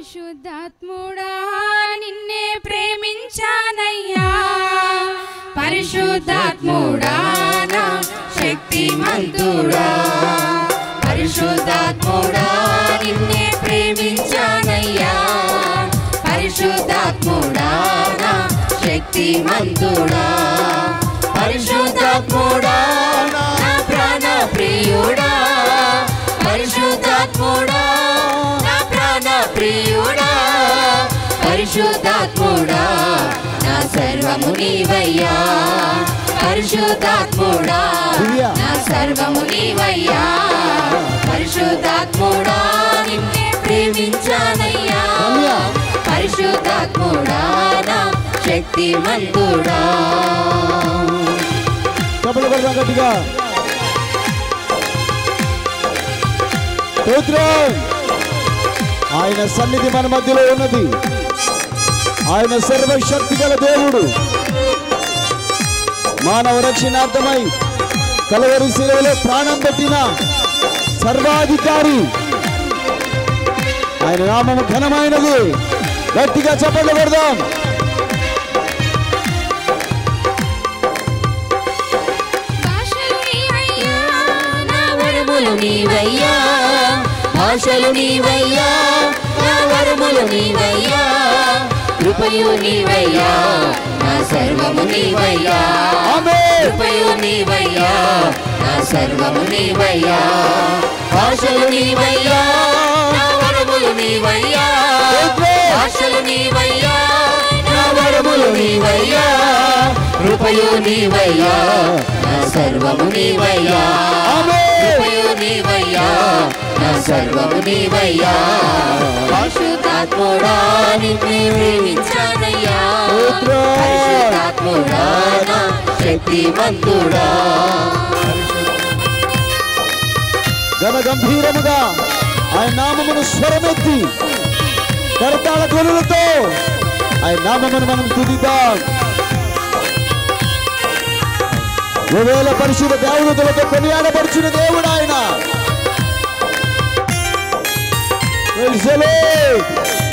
పరిశుద్ధాత్ముడా నిన్నే ప్రేమించానయ్యా పరిశుద్ధాత్ముడా నా శక్తిమంతుడా పరిశుద్ధాత్ముడా నిన్నే ప్రేమించానయ్యా పరిశుద్ధాత్ముడా నా శక్తిమంతుడా పరిశుద్ధాత్ముడా నా ప్రాణ ప్రియుడా పరిశుద్ధాత్ముడా నా ప్రాణ ప్రియుడా పరిశుద్ధాత్ముడా నా సర్వము నీవయ్యా పరిశుద్ధాత్ముడా దివ్య. నా సర్వము నీవయ్యా పరిశుద్ధాత్ముడా నిన్నే ప్రేమించానయ్యా రమ్య. పరిశుద్ధాత్ముడా నా శక్తిమంతుడా చప్పలు కొడదాం గట్టిగా స్తోత్రం ఆయన సన్నిధి మన మధ్యలో ఉన్నది ఆయన సర్వశక్తి గల దేవుడు మానవ రక్షణార్థమై కలవరి శిలువలో ప్రాణం పెట్టిన సర్వాధికారి ఆయన నామము ఘనమైనది గట్టిగా చప్పట్లు కొడదాం భాషలు నీవయ్యా నా వరములు నీవయ్యా భాషలు నీవయ్యా నా వరములు నీవయ్యా కృపయు నీవయ్యా నా సర్వము నీవయ్యా ఆమేన్. కృపయు నీవయ్యా నా సర్వము నీవయ్యా భాషలు నీవయ్యా నా వరములు నీవయ్యా భాషలు నీవయ్యా నా వరములు నీవయ్యా కృపయు నీవయ్యా నా సర్వము నీవయ్యా ఆమేన్. కృపయు నీవయ్యా నా సర్వము నీవయ్యా పరిశుద్ధాత్ముడా నిన్నే ప్రేమించానయ్యా స్తోత్రం. పరిశుద్ధాత్ముడా నా శక్తిమంతుడా ఘన గంభీరముగా ఆయన నామమును స్వరమెత్తి కరతాళ ధ్వనులతో ఆయన నామమును మనం తుదిద్దాం వేవేల పరిశుద్ధ దేవతలతో కొనియాడపరుచున్న దేవుడు ఆయన Praise the Lord.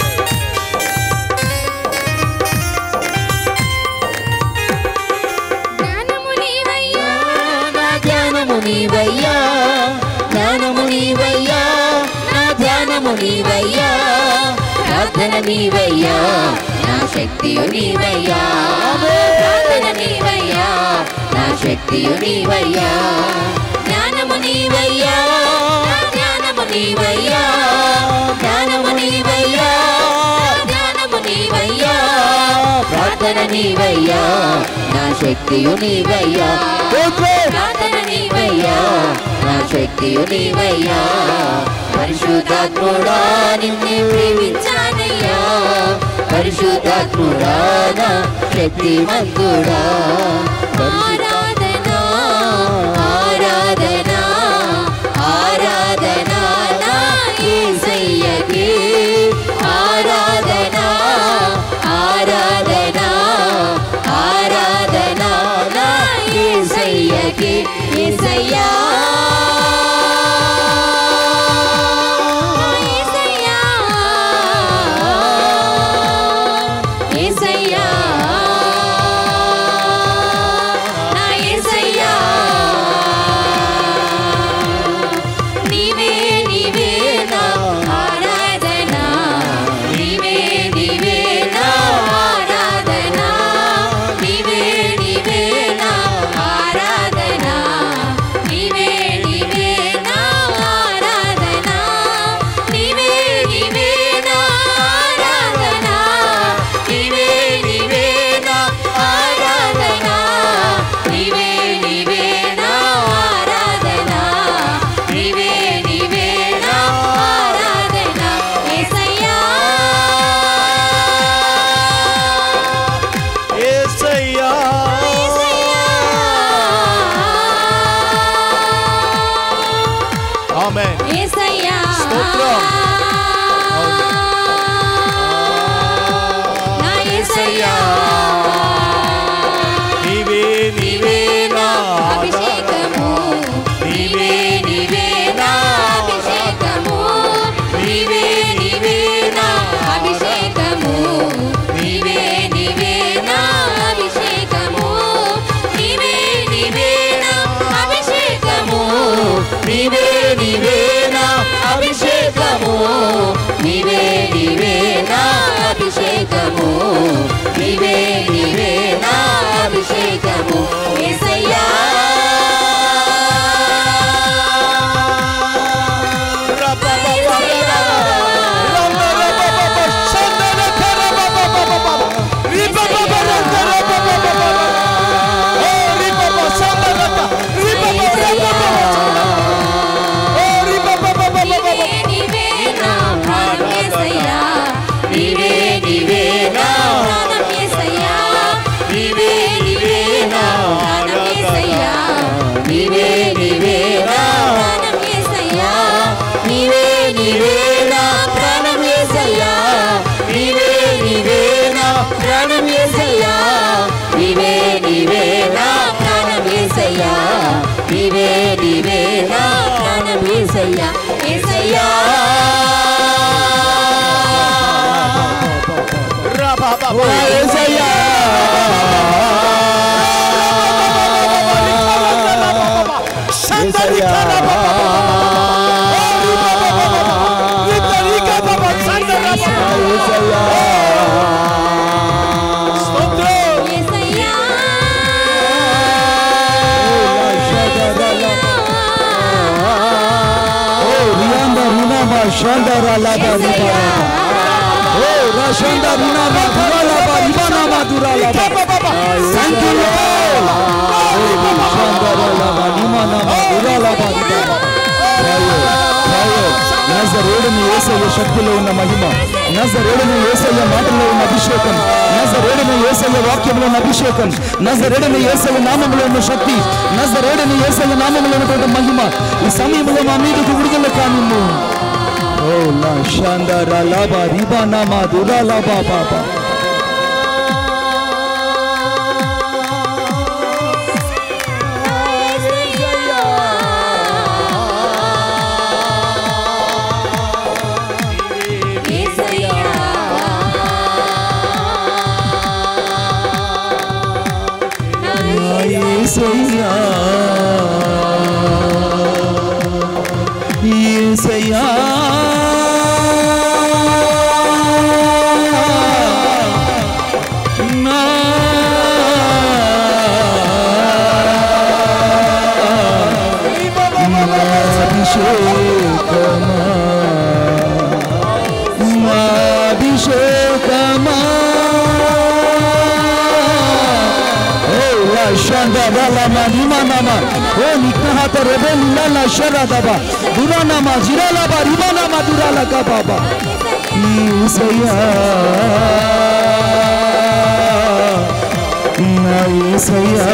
జ్ఞానము నీవయ్యా నా ధ్యానము నీవయ్యా జ్ఞానము నీవయ్యా నా ధ్యానము నీవయ్యా ప్రార్థన నీవయ్యా నా శక్తియు నీవయ్యా ప్రార్థన నీవయ్యా నా శక్తియు నీవయ్యా జ్ఞానము నీవయ్యా నా జ్ఞానము నీవయ్యా జ్ఞానము నీవయ్యా నా జ్ఞానము నీవయ్యా ప్రార్థన నీవయ్యా నా శక్తియు నీవయ్యా స్తోత్రం. ప్రార్థన నీవయ్యా నా శక్తియు నీవయ్యా పరిశుద్ధాత్ముడా నిన్నే ప్రేమించానయ్యా పరిశుద్ధాత్ముడా నా శక్తిమంతుడా ఆరాధనా ఆరాధనా ఆరాధనా నా యేసయ్యకే ఆరాధనా ఆరాధనా ఆరాధనా నా యేసయ్యకే యేసయ్యా యేసయ్యా యేసయ్యా నా యేసయ్యా నా యేసయ్యా యేసయ్యా ఓ రియాందా రినామా షాందారా లాబా రిబారా ఓ రాషందా రినామా దురాలాబా రిబానామా దురాలాబా థ్యాంక్ యూ షాందారా లాబా రిమానామా దురాలాబా రిబారా నజరేడుని యేసయ్య శక్తిలో ఉన్న మహిమ నజరేడుని యేసయ్య మాటల్లో ఉన్న అభిషేకం నజరేడుని యేసయ్య వాక్యంలో ఉన్న అభిషేకం నజరేడుని యేసయ్య నామంలో ఉన్న శక్తి నజరేడుని యేసయ్య నామంలో ఉన్నటువంటి మహిమ ఈ సమయంలో మా మీదకు విడుదల కానిమ్ము ఓ లా శాందార లాబా రిబా నామా దురా లాబా బాబా యేసయ్యా యేసయ్యా నా అభిషేకమా నా అభిషేకమా la shanda la ma lima nama o nikha ta rebe la la shara daba dura nama jira la ba riba nama dura la ka baba isaya na isaya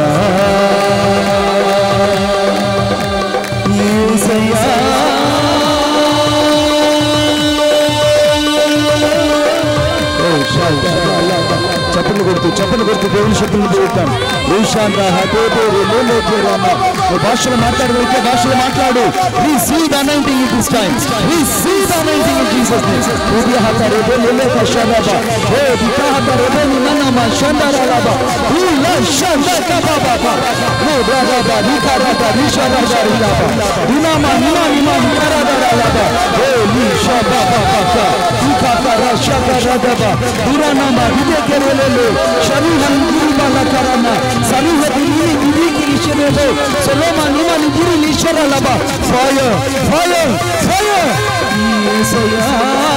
చప్పట్లు కొడుతూ చప్పట్లు కొడుతూ దేవుని శక్తులను పెరుగుతాం ఈశాంత హతేపేరు లోలోకేరామ నువ్వు భాషలు మాట్లాడగలిగితే భాషలు మాట్లాడు receive the anointing in this time receive the anointing in Jesus name ఉది హత రేబే లోలోక షందాబా ఓ దికా హత రేబే నిన్నమ షందారాబా ఉల్ల షందా కబాబా ఓ రాబా నికా రాబా నిషా రాబా రిలాబా నినామ నినా నిమా నికారాబా ఓ నిషా బాబా బాబా నికా కరా షబా రాబా దురానామా విదే కెరేలేలు శరీరం గిరిబాల కరానా సరిహ దిని దిని కిరిషనేబో సలోమా నిమా నిదిరి లిషరా లబా ఫైర్ ఫైర్ ఫైర్ యేసయ్యా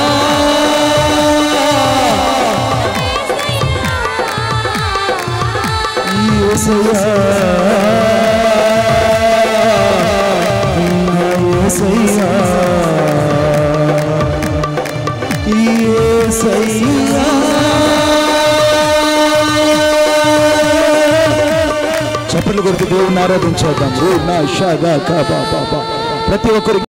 యేసయ్యా యేసయ్యా యేసయ్యా చప్పట్లు కొడుతూ దేవుని ఆరాధించేద్దాం ఓ నా షా గా కా బా బా బా. ప్రతి ఒక్కరికి